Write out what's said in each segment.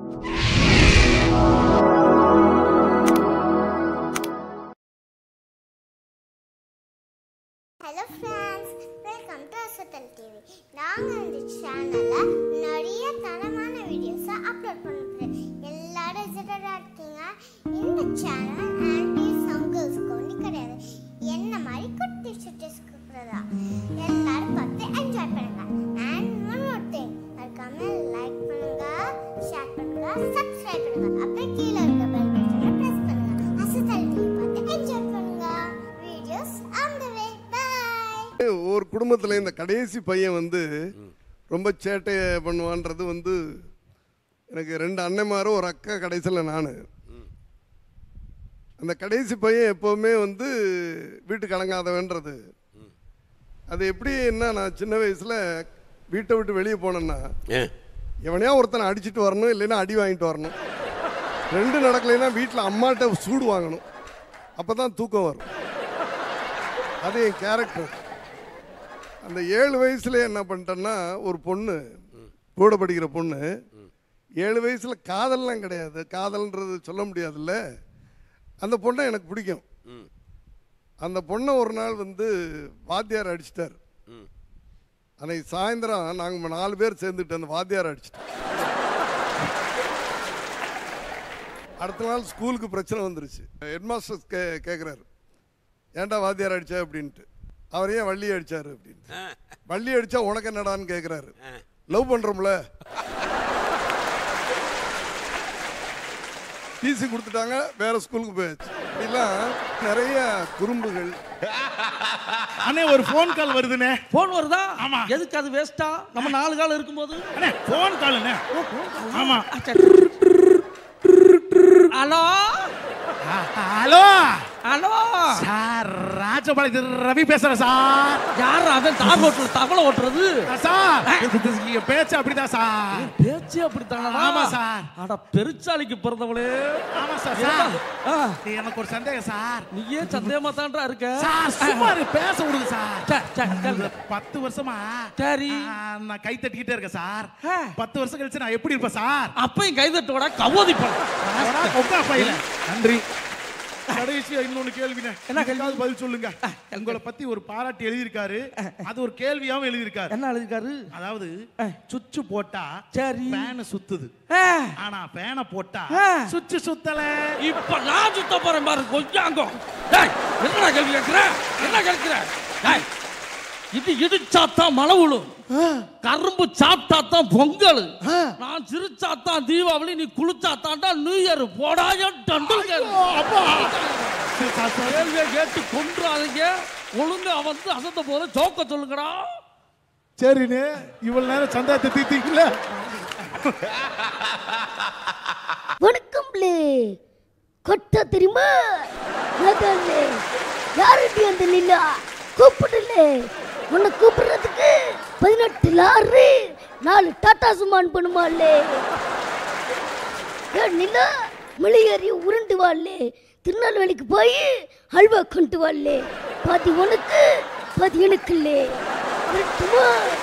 Hello friends welcome to Asathal TV நாங்கள் இந்த சேனலில் நிறைய தரமான வீடியோஸை அப்லோட் பண்ணுறோம் எல்லாரும் எக்ஸைட்டடாக இருக்கீங்க இந்த சேனல் ஆன்டிஸ் அங்கிள்ஸ்க்கு ஒன்று கிடையாது என்ன மாதிரி குட்டி சுட்டிஸ்க்கு இருக்கிறதா எல்லாரும் பார்த்து என்ஜாய் பண்ணுங்க அண்ட் ஒன் மோர் திங் மறக்காம லைக் பண்ணுங்க ஷேர் பண்ணுங்க சப்ஸ்கிரைப் பண்ணுங்க அப்புறம் கீழே இருக்க பெல் பட்டனை ப்ரெஸ் பண்ணுங்க அசத்தல் டிவி பார்த்து என்ஜாய் பண்ணுங்க videos on the way by ஒரு குடும்பத்தில் இந்த கடைசி பையன் வந்து ரொம்ப சேட்டை பண்ணுவான்றது வந்து எனக்கு ரெண்டு அண்ணன்மாரும் ஒரு அக்கா கடைசியில் நான் அந்த கடைசி பையன் எப்போவுமே வந்து வீட்டுக்கு அடங்காதவன்றது அது எப்படி என்ன நான் சின்ன வயசில் வீட்டை விட்டு வெளியே போனேன்னா ஏன் எவனையா ஒருத்தனை அடிச்சிட்டு வரணும் இல்லைன்னா அடி வாங்கிட்டு வரணும் ரெண்டு நடக்கலைன்னா வீட்டில் அம்மாட்ட சூடு வாங்கணும் அப்போ தான் தூக்கம் வரும் அது என் கேரக்டர் அந்த ஏழு வயசுல என்ன பண்ணிட்டேன்னா ஒரு பொண்ணு கூட படிக்கிற பொண்ணு ஏழு வயசுல காதல்லாம் கிடையாது காதல்ன்றது சொல்ல முடியாதுல்ல அந்த பொண்ணை எனக்கு பிடிக்கும் அந்த பொண்ணை ஒரு நாள் வந்து வாத்தியார் அடிச்சிட்டார் அன்னைக்கு சாயந்தரம் நாங்கள் நாலு பேர் சேர்ந்துட்டு அந்த வாத்தியார் அடிச்சிட்டோம் அடுத்த நாள் ஸ்கூலுக்கு பிரச்சனை வந்துருச்சு ஹெட்மாஸ்டர் கே கேட்குறாரு ஏன்டா வாத்தியார் அடிச்சா அப்படின்ட்டு அவர் ஏன் வள்ளி அடிச்சாரு அப்படின்னு வள்ளி அடிச்சா உனக்கு என்னடான்னு கேட்குறாரு லவ் பண்ணுறோம்ல டிசி கொடுத்துட்டாங்க வேற ஸ்கூலுக்கு போயாச்சு இப்படிலாம் நிறைய குறும்புகள் அண்ணே ஒரு ஃபோன் கால் வருதுண்ணே போன் வருதா ஆமா. எதுக்கு அது வேஸ்டா நம்ம நாலு கால் இருக்கும்போது அண்ணே ஃபோன் காலுண்ணே ஆமா ஹலோ ஹலோ ஹலோ சார் ராஜபாளையத்து ரவி பேசுறேன் சார் யார் அவன் தார் ஓட்டுறது தவளை ஓட்டுறது சார் இது பேச்சு அப்படிதான் சார் பேச்சு அப்படித்தானடா ஆமா, சார். அட பெருச்சாளிக்கு பிறந்தவளே ஆமா சார் ஏண்டா? சார் ஆ, எனக்கு ஒரு சந்தேகம் சார் நீயே சந்தேகமா தான்டா இருக்க சார் சும்மா இரு, பேச விடுங்க சார் சே, சே, கேளு. பத்து வருஷமா சரி. ஆ, நான் கை தட்டிக்கிட்டே இருக்கேன் சார் ஆ. பத்து வருஷம் கழிச்சு நான் எப்படி இருப்பேன் சார் அப்பையும் கைதட்டோட கவோதி பண்ண போடா, கொக்கா பையில. நன்றி கடைசியா இன்னொன்னு கேள்வினே என்ன கேள்வி? இதுக்காவது பதில் சொல்லுங்க உங்களை பத்தி ஒரு பாராட்டு எழுதியிருக்காரு அது ஒரு கேள்வியாவும் எழுதியிருக்காரு என்ன எழுதிருக்காரு அதாவது சுச்சு போட்டா சரி. ஃபேன் சுத்துது ஆ, ஆனா ஃபேனை போட்டா ஆ. சுச்சு சுத்தல இப்ப நான் சுத்த போறேன் பாரு கொஞ்சாங்கோ டேய் என்னடா கேள்வி கேட்கிற என்ன கேட்கிற டேய் இது இடிச்சாத்தான் மழை விழும் கரும்பு சாப்பிட்டாத்தான் பொங்கல் நான் சிரிச்சாத்தான் தீபாவளி நீ குளிச்சாத்தான்டா நியூ இயர் போடாய டண்டுல்கர் கேள்வியை கேட்டு கொன்றாதீங்க ஒழுங்கா வந்து அசத்த போற சோக்க சொல்லுங்கடா சரிண்ணே இவ்வளவு நேரம் சந்தாயத்தை தீர்த்தீங்களா வணக்கம் பிள்ளை கொட்ட தெரியுமா அதான்லே யாருடி அந்த நிலா கூப்பிடல உன்னை கூப்பிடுறதுக்கு பதினெட்டு லாரி நாலு டாடா சுமான் பண்ணுமாலே ஏ நிலா மலையேறி உருண்டு வாள்லே திருநெல்வேலிக்கு போய் அல்வா கொண்டு வாள்லே பாதி உனக்கு பாதி எனக்கு இல்லே வரட்டுமா?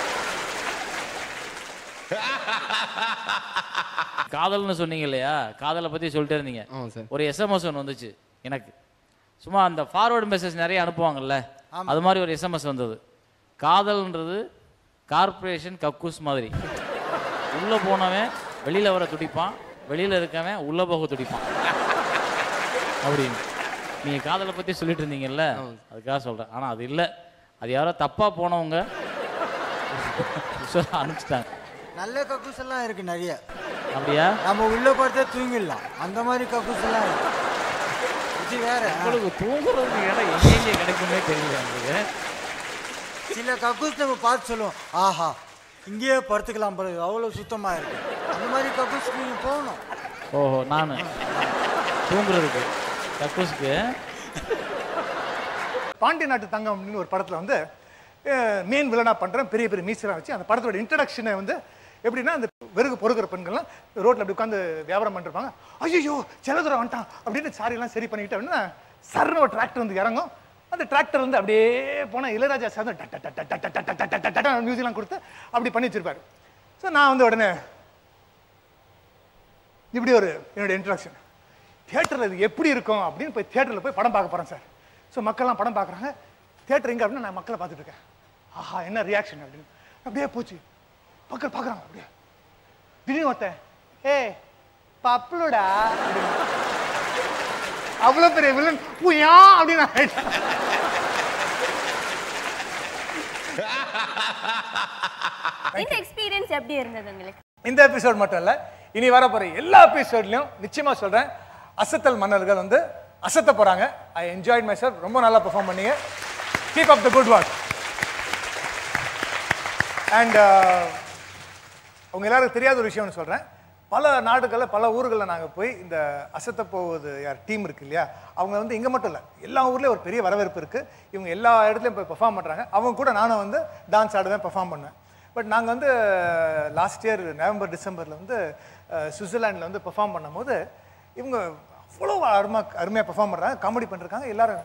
காதல்னு சொன்னீங்க இல்லையா காதலை பற்றி சொல்லிட்டே இருந்தீங்க ஒரு எஸ்எம்எஸ் ஒன்று வந்துச்சு எனக்கு சும்மா அந்த ஃபார்வர்டு மெசேஜ் நிறைய அனுப்புவாங்கல்ல அது மாதிரி ஒரு எஸ்எம்எஸ் வந்தது காதல்ன்றது கார்ப்பரேஷன் கக்கூஸ் மாதிரி உள்ளே போனவன் வெளியில் வர துடிப்பான் வெளியில் இருக்கவன் உள்ளே போக துடிப்பான் அப்படின்னு நீங்கள் காதலை பற்றி சொல்லிட்டு இருந்தீங்கல்ல அதுக்காக சொல்கிறேன் ஆனால் அது இல்லை அது யாரோ தப்பாக போனவங்க சொல்ல அனுப்பிச்சிட்டாங்க நல்ல கக்கூஸ் எல்லாம் இருக்கு நிறைய அப்படியா நம்ம உள்ள படுத்தா தூங்கிடலாம் அந்த மாதிரி கக்கூஸ் எல்லாம் இருக்கு இது வேற உங்களுக்கு தூங்குறதுக்கு இடம் எங்கெங்கே கிடைக்குமே தெரியல எனக்கு சில கக்கூஸ் நம்ம பார்த்து சொல்லுவோம் ஆஹா இங்கேயே படுத்துக்கலாம் போல அவ்வளோ சுத்தமா இருக்கு அந்த மாதிரி கக்கூஸ்க்கு நீங்க போகணும் ஓஹோ நான் தூங்குறதுக்கு கக்கூஸுக்கு பாண்டிய நாட்டு தங்கம் அப்படின்னு ஒரு படத்தில் வந்து மெயின் வில்லனா பண்ணுறேன் பெரிய பெரிய மீசலாம் வச்சு அந்த படத்தோட இன்ட்ரடக்ஷனை வந்து எப்படின்னா அந்த வெறுகு பொறுக்கிற பெண்கள்லாம் ரோட்டில் அப்படி உட்காந்து வியாபாரம் பண்ணிருப்பாங்க ஐயோ செலதுரை வந்துட்டான் அப்படின்னு சாரியெல்லாம் சரி பண்ணிக்கிட்டு அப்படின்னா சர்னு ஒரு டிராக்டர் வந்து இறங்கும் அந்த டிராக்டர் வந்து அப்படியே போனால் இளையராஜா சார் வந்து டட் டட் டட் டட் டட் டட் டட் டட் டட் மியூசிக்லாம் கொடுத்து அப்படி பண்ணி வச்சிருப்பாரு ஸோ நான் வந்து உடனே இப்படி ஒரு என்னோட இன்ட்ரடக்ஷன் தியேட்டரில் இது எப்படி இருக்கும் அப்படின்னு போய் தியேட்டரில் போய் படம் பார்க்க போகிறேன் சார் ஸோ மக்கள்லாம் படம் பார்க்குறாங்க தியேட்டர் எங்கே அப்படின்னா நான் மக்களை பார்த்துட்டு இருக்கேன் ஆஹா என்ன ரியாக்ஷன் அப்படின்னு அப்படியே போச்சு மக்கள் பார்க்குறாங்க அப்படியே திடீர்னு ஒருத்தன் ஏ பப்ளுடா அப்படின்னு. அவ்வளோ பெரிய வில்லன் புயா அப்படின்னு நான் ஆயிட்டேன். இந்த எக்ஸ்பீரியன்ஸ் எப்படி இருந்தது உங்களுக்கு இந்த எபிசோட் மட்டும் இல்ல இனி வர போற எல்லா எபிசோட்லயும் நிச்சயமா சொல்றேன் அசத்தல் மன்னர்கள் வந்து அசத்த போறாங்க ஐ என்ஜாய்ட் மை செல்ஃப் ரொம்ப நல்லா பெர்ஃபார்ம் பண்ணீங்க keep up the good work and உங்க எல்லாருக்கும் தெரியாத ஒரு விஷயம்னு சொல்றேன் பல நாடுகளில் பல ஊர்களில் நாங்கள் போய் இந்த அசத்த போவது யார் டீம் இருக்கு இல்லையா அவங்க வந்து இங்கே மட்டும் இல்லை எல்லா ஊர்லேயும் ஒரு பெரிய வரவேற்பு இருக்கு இவங்க எல்லா இடத்துலையும் போய் பெர்ஃபார்ம் பண்ணுறாங்க அவங்க கூட நானும் வந்து டான்ஸ் ஆடுவேன் பெர்ஃபார்ம் பண்ணுவேன் பட் நாங்கள் வந்து லாஸ்ட் இயர் நவம்பர் டிசம்பரில் வந்து சுவிட்சர்லாண்டில் வந்து பெர்ஃபார்ம் பண்ணும்போது இவங்க அவ்வளோ அருமா அருமையாக பெர்ஃபார்ம் பண்ணுறாங்க காமெடி பண்ணிருக்காங்க எல்லாரும்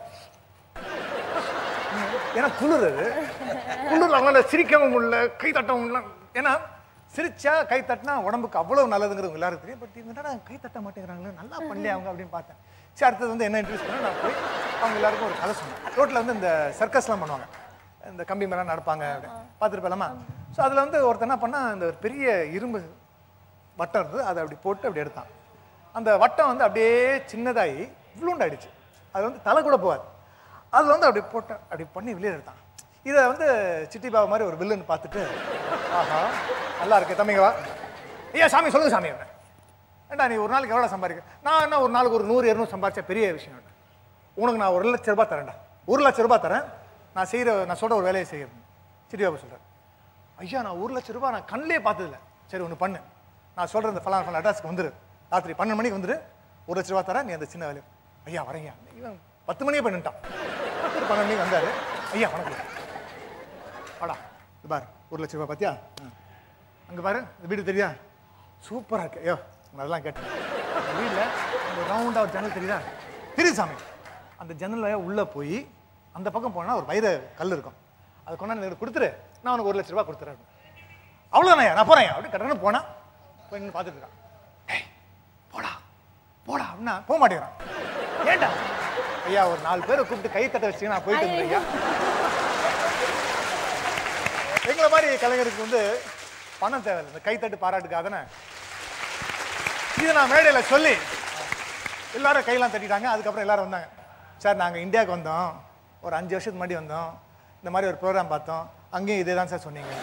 ஏன்னா குளிர் அது குளிர் அவங்களால சிரிக்கவும் முடியல கை தட்டவும் முடியல ஏன்னா சிரிச்சா கை தட்டினா உடம்புக்கு அவ்வளவு நல்லதுங்கிறது எல்லாருக்கும் தெரியும் பட் இவங்க என்னடா கை தட்ட மாட்டேங்கிறாங்களே நல்லா பண்ணலையே அவங்க அப்படின்னு பார்த்தேன் சரி அடுத்தது வந்து என்ன இன்ட்ரெஸ்ட் பண்ண நான் போய் அவங்க எல்லாருக்கும் ஒரு கதை சொன்னேன் ரோட்டில் வந்து இந்த சர்க்கஸ்லாம் பண்ணுவாங்க இந்த கம்பி மேலாம் நடப்பாங்க பார்த்துருப்பலாமா ஸோ அதில் வந்து ஒருத்தன் என்ன பண்ணா இந்த ஒரு பெரிய இரும்பு வட்டம் இருந்தது அதை அப்படி போட்டு அப்படி எடுத்தான் அந்த வட்டம் வந்து அப்படியே சின்னதாகி இவ்வளோண்டாயிடுச்சு அது வந்து தலை கூட போகாது அதில் வந்து அப்படி போட்டு அப்படி பண்ணி வெளியே எடுத்தான் இதை வந்து சிட்டி பாபா மாதிரி ஒரு வில்லன் பார்த்துட்டு ஆஹா நல்லா இருக்கு தம்பிங்க வா ஐயா சாமி சொல்லுங்க சாமி என்ன ஏண்டா நீ ஒரு நாளைக்கு எவ்வளோ சம்பாதிக்க நான் என்ன ஒரு நாளுக்கு ஒரு நூறு இரநூறு சம்பாதிச்சா பெரிய விஷயம் என்ன உனக்கு நான் ஒரு லட்ச ரூபாய் தரேன்டா ஒரு லட்ச ரூபாய் தரேன் நான் செய்கிற நான் சொல்கிற ஒரு வேலையை செய்யணும் சிட்டி பாபா சொல்கிறேன் ஐயா நான் ஒரு லட்ச ரூபாய் நான் கண்ணிலே பார்த்ததில்ல சரி ஒன்று பண்ணு நான் சொல்கிற இந்த ஃபலான ஃபலான அட்ரஸ்க்கு வந்துரு ராத்திரி பன்னெண்டு மணிக்கு வந்துரு ஒரு லட்ச ரூபா தரேன் நீ அந்த சின்ன வேலையை ஐயா வரேங்க இவன் பத்து மணியே பண்ணிட்டான் ஒரு பன்னெண்டு மணிக்கு வந்தாரு ஐயா வணக்கம் வாடா இது பாரு ஒரு லட்ச ரூபாய் பார்த்தியா அங்கே பாரு இந்த வீடு தெரியா சூப்பராக இருக்கு ஐயோ நான் அதெல்லாம் கேட்டேன் அந்த வீட்டில் அந்த ரவுண்டாக ஒரு ஜன்னல் தெரியுதா தெரியுது சாமி அந்த ஜன்னல் உள்ளே போய் அந்த பக்கம் போனால் ஒரு வைர கல் இருக்கும் அது கொண்டாந்து எனக்கு கொடுத்துரு நான் உனக்கு ஒரு லட்ச ரூபாய் கொடுத்துறேன் அவ்வளோதானே நான் போகிறேன் அப்படி கட்டணம் போனா போய் நின்று பார்த்துட்டு இருக்கான் "ஏய், போடா போடா அப்படின்னா போக மாட்டேங்கிறான் ஏன்டா ஐயா ஒரு நாலு பேரை கூப்பிட்டு கை தட்ட வச்சு நான் போயிட்டு இருந்தேன் ஐயா எங்களை மாதிரி கலைஞருக்கு வந்து பணம் தேவையில்லை இந்த கைத்தட்டு பாராட்டுக்காக தானே இதை நான் மேடையில் சொல்லி எல்லாரும் கையெல்லாம் தட்டிட்டாங்க அதுக்கப்புறம் எல்லாரும் வந்தாங்க சார் நாங்கள் இந்தியாவுக்கு வந்தோம் ஒரு அஞ்சு வருஷத்துக்கு முன்னாடி வந்தோம் இந்த மாதிரி ஒரு ப்ரோக்ராம் பார்த்தோம் அங்கேயும் இதே தான் சார் சொன்னீங்க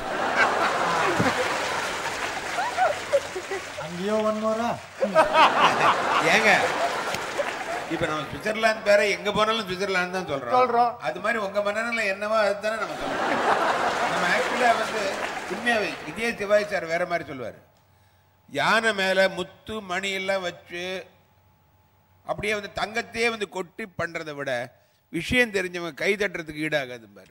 அங்கேயோ ஒன் மோரா ஏங்க இப்ப நம்ம சுவிட்சர்லாந்து பேர எங்க போனாலும் சுவிட்சர்லாந்து தான் சொல்றோம் சொல்றோம். அது மாதிரி உங்க மனநிலை என்னவோ அதுதானே நம்ம சொல்றோம் நம்ம ஆக்சுவலா வந்து உண்மையாவே இதே சிவாஜி சார் வேற மாதிரி சொல்லுவார் யானை மேல முத்து மணி எல்லாம் வச்சு அப்படியே வந்து தங்கத்தையே வந்து கொட்டி பண்றதை விட விஷயம் தெரிஞ்சவங்க கை தட்டுறதுக்கு ஈடாகாது பாரு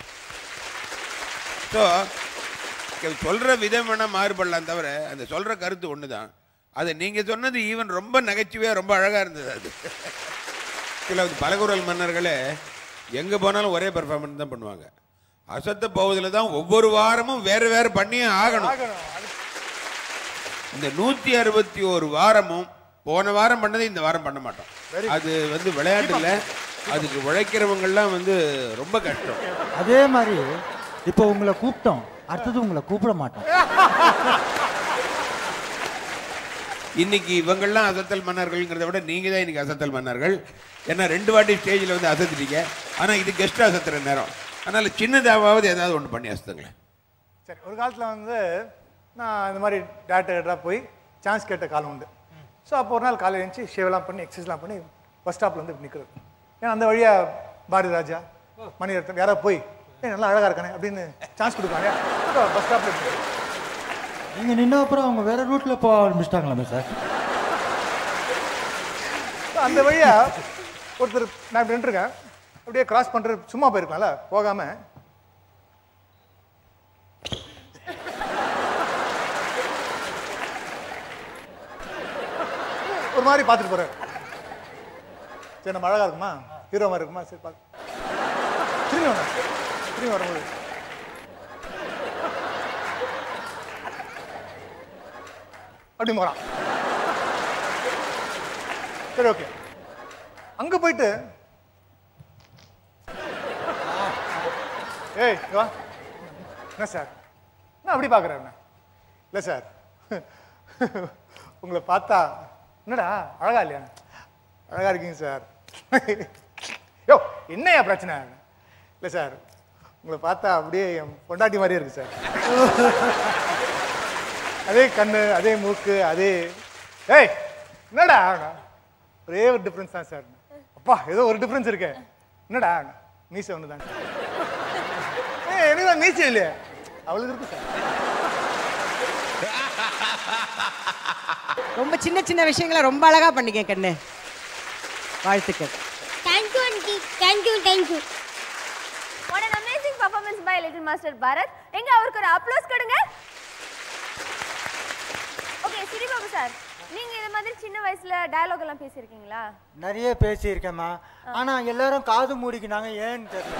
ஸோ சொல்ற விதம் வேணா மாறுபடலாம் தவிர அந்த சொல்ற கருத்து ஒண்ணுதான் அது நீங்க சொன்னது ஈவன் ரொம்ப நகைச்சுவையா ரொம்ப அழகா இருந்தது அது சில வந்து பலகுரல் மன்னர்களே எங்க போனாலும் ஒரே பெர்ஃபார்மன்ஸ் தான் பண்ணுவாங்க அசத்த போவதில் தான் ஒவ்வொரு வாரமும் வேற வேற பண்ணியே ஆகணும் இந்த நூத்தி அறுபத்தி ஒரு வாரமும் போன வாரம் பண்ணதை இந்த வாரம் பண்ண மாட்டோம் அது வந்து விளையாட்டுல அதுக்கு உழைக்கிறவங்கெல்லாம் வந்து ரொம்ப கஷ்டம் அதே மாதிரி இப்போ உங்களை கூப்பிட்டோம் அடுத்தது உங்களை கூப்பிட மாட்டோம் இன்னைக்கு இவங்கெல்லாம் அசத்தல் மன்னர்கள்ங்கிறத விட நீங்க தான் இன்னைக்கு அசத்தல் மன்னர்கள் ஏன்னா ரெண்டு வாட்டி ஸ்டேஜில் வந்து அசத்துட்டீங்க ஆனா இது கெஸ்ட் அசத்துற நேரம் அதனால சின்னதாவது ஏதாவது ஒன்று பண்ணி அசத்துங்களேன் சரி ஒரு காலத்தில் வந்து நான் இந்த மாதிரி டேரக்டராக போய் சான்ஸ் கேட்ட காலம் உண்டு ஸோ அப்போ ஒரு நாள் காலையில் எழுந்துச்சு ஷேவெல்லாம் பண்ணி எக்ஸசைஸ்லாம் பண்ணி பஸ் ஸ்டாப்பில் வந்து இப்படி நிற்கிறது ஏன்னா அந்த வழியாக பாரதி ராஜா மணிரத்னம் யாராவது போய் ஏய் நல்லா அழகாக இருக்கானே அப்படின்னு சான்ஸ் கொடுப்பாங்க ஸோ பஸ் ஸ்டாப்பில் நீங்க நின்ன அப்புறம் அவங்க வேற ரூட்ல போக ஆரம்பிச்சிட்டாங்களாமே சார் அந்த வழியா ஒருத்தர் நான் இப்படி நின்றுருக்கேன் அப்படியே கிராஸ் பண்ணுறது சும்மா போயிருக்கலாம்ல போகாம ஒரு மாதிரி பார்த்துட்டு போறாரு சரி நம்ம அழகா இருக்குமா ஹீரோ மாதிரி இருக்குமா சரி பார்த்து திரும்பி வந்தேன் திரும்பி வரும்போது அப்படி போறான் சரி ஓகே அங்க போயிட்டு ஏய் இங்க வா என்ன சார் என்ன அப்படி பார்க்குறேன் என்ன இல்லை சார் உங்களை பார்த்தா என்னடா அழகா இல்லையா அழகா இருக்கீங்க சார் யோ என்னையா பிரச்சனை இல்லை சார் உங்களை பார்த்தா அப்படியே என் பொண்டாட்டி மாதிரியே இருக்கு சார் அதே கண்ணு அதே மூக்கு அதே ஏய் என்னடா ஒரே ஒரு டிஃப்ரென்ஸ் தான் சார் அப்பா ஏதோ ஒரு டிஃப்ரென்ஸ் இருக்கு என்னடா மீசை ஒன்று தான் ஏய் எனக்கு தான் மீசை இல்லையே அவளுக்கு இருக்கு சார் ரொம்ப சின்ன சின்ன விஷயங்களை ரொம்ப அழகா பண்ணீங்க கண்ணு வாழ்த்துக்கள் thank you aunty thank you thank you What an amazing performance by Little Master Bharat. எங்க அவருக்கு ஒரு அப்ளோஸ் கொடுங்க ஓகே சிரிபாபு சார் நீங்க இது மாதிரி சின்ன வயசுல டயலாக் எல்லாம் பேசியிருக்கீங்களா நிறைய பேசியிருக்கேம்மா ஆனா எல்லாரும் காது மூடிக்கினாங்க ஏன்னு தெரியல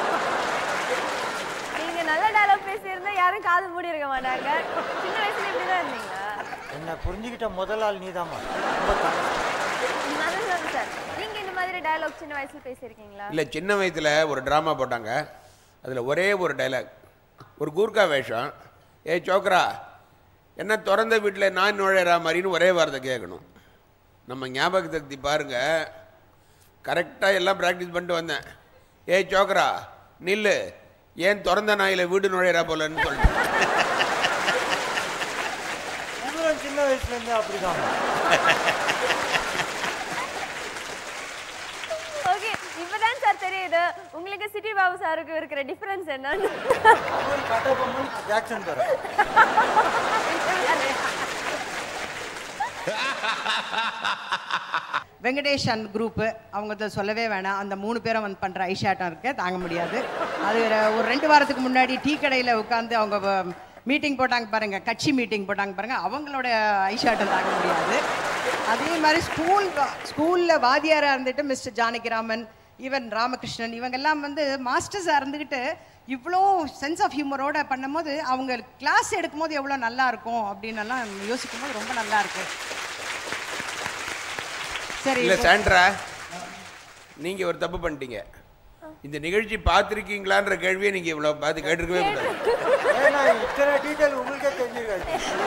நீங்க நல்ல டயலாக் பேசியிருந்தா யாரும் காது மூடி இருக்க மாட்டாங்க சின்ன வயசுல இப்படி தான் இருந்தீங்களா என்ன புரிஞ்சுக்கிட்ட முதல் ஆள் நீதாம்மா ரொம்ப thanks. நல்லது சார் நீங்க இந்த மாதிரி டயலாக் சின்ன வயசுல பேசியிருக்கீங்களா இல்லை சின்ன வயசுல ஒரு ட்ராமா போட்டாங்க அதில் ஒரே ஒரு டைலாக் ஒரு கூர்க்கா வேஷம் ஏய் சோக்ரா என்ன திறந்த வீட்டில் நான் நுழையிற மாதிரின்னு ஒரே வார்த்தை கேட்கணும் நம்ம ஞாபக சக்தி பாருங்க கரெக்டாக எல்லாம் ப்ராக்டிஸ் பண்ணிட்டு வந்தேன் ஏய் சோக்ரா நில்லு ஏன் திறந்த நாயில் வீடு நுழையிறா போலன்னு சொல்லிட்டு இவரும் சின்ன வயசுல இருந்தே அப்படிதான் ஓகே இப்பதான் சார் தெரியுது உங்களுக்கு சிட்டி பாபு சாருக்கு இருக்கிற டிஃபரன்ஸ் என்னன்னு கட்டபொம்மன் ஜாக்சன் தர வெங்கடேஷ் அண்ட் குரூப்பு அவங்க இதை சொல்லவே வேணாம் அந்த மூணு பேரும் வந்து பண்ணுற ஐஷாட்டம் இருக்கு தாங்க முடியாது அது ஒரு- ஒரு ரெண்டு வாரத்துக்கு முன்னாடி டீ கடையில் உட்காந்து அவங்க மீட்டிங் போட்டாங்க பாருங்க கட்சி மீட்டிங் போட்டாங்க பாருங்க அவங்களோட ஐஷாட்டம் தாங்க முடியாது அதே மாதிரி ஸ்கூல் ஸ்கூலில் வாத்தியாராக இருந்துட்டு மிஸ்டர் ஜானகிராமன் ஈவன் ராமகிருஷ்ணன் இவங்கெல்லாம் வந்து மாஸ்டர்ஸாக இருந்துக்கிட்டு இவ்வளோ சென்ஸ் ஆஃப் ஹியூமரோட பண்ணும்போது அவங்க கிளாஸ் எடுக்கும்போது எவ்வளோ நல்லா இருக்கும் அப்படின்னு எல்லாம் யோசிக்கும் போது ரொம்ப நல்லா இருக்கு சரி இல்லை இப்போ- சாண்ட்ரா நீங்க ஒரு தப்பு பண்ணிட்டீங்க இந்த நிகழ்ச்சி பார்த்துருக்கீங்களான்ற கேள்வியை நீங்க இவ்வளவு பார்த்து கேட்டிருக்கவே கூடாது ஏன்னா இத்தனை டீட்டெயில் உங்களுக்கே தெரிஞ்சிருக்காது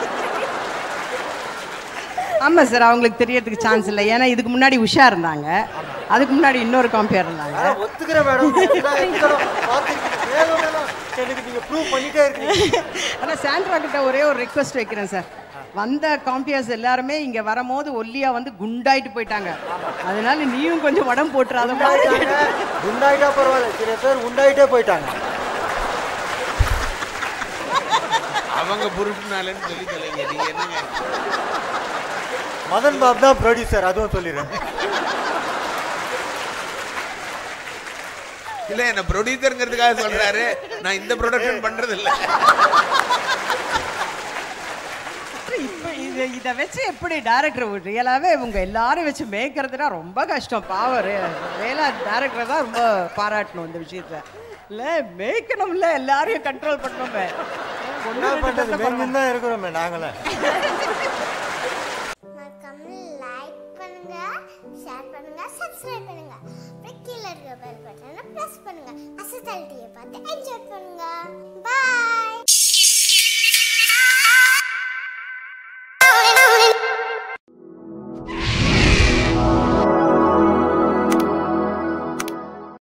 ஆமா சார் அவங்களுக்கு தெரியறதுக்கு சான்ஸ் இல்லை ஏன்னா இதுக்கு முன்னாடி உஷா இருந்தாங்க அதுக்கு முன்னாடி இன்னொரு காம்பியர் இருந்தாங்க அதான் ஒத்துக்கிறேன் மேடம் பார்த்துருக்கீங்க மேலும் மேலும் எனக்கு நீங்க ப்ரூவ் பண்ணிட்டே இருக்கீங்க ஆனா சாண்ட்ரா கிட்ட ஒரே ஒரு ரெக்வஸ்ட் வைக்கிறேன் சார் வந்த காம்பியர்ஸ் எல்லாருமே இங்க வரும்போது ஒல்லியா வந்து குண்டாயிட்டு போயிட்டாங்க அதனால நீயும் கொஞ்சம் உடம்பு போட்டுறாத மாதிரி உண்டாயிட்டாங்க உண்டாயிட்டா பரவாயில்ல சில பேர் உண்டாயிட்டே போயிட்டாங்க அவங்க புருஷனாலன்னு சொல்லி தொலைங்க நீங்க என்னங்க மதன் பாபு தான் ப்ரொடியூசர் அதுவும் சொல்லிடுறேன் இல்ல என்ன ப்ரொடியூசருங்கிறதுக்காக சொல்றாரு நான் இந்த ப்ரொடக்ஷன் பண்றது இல்ல இப்ப இது இதை வச்சு எப்படி டேரக்டர் ரியலாவே இவங்க எல்லாரும் வச்சு மேய்க்கிறதுனா ரொம்ப கஷ்டம் பாவம் வேலா டேரக்டர் தான் ரொம்ப பாராட்டணும் இந்த விஷயத்துல இல்ல மேய்க்கணும்ல எல்லாரையும் கண்ட்ரோல் பண்ணணுமே ஒண்ணு என்ன ரெண்டு பண்றது பேர்த்த மேலும் தான் இருக்கிறோமே நாங்களே மறக்காம லைக் பண்ணுங்க ஷேர் பண்ணுங்க சப்ஸ்கிரைப் பண்ணுங்க அப்புறம் கீழே இருக்க பெல் பட்டனை ப்ரெஸ் பண்ணுங்க அசத்தல் டிவியை பார்த்து என்ஜாய் பண்ணுங்க பாய்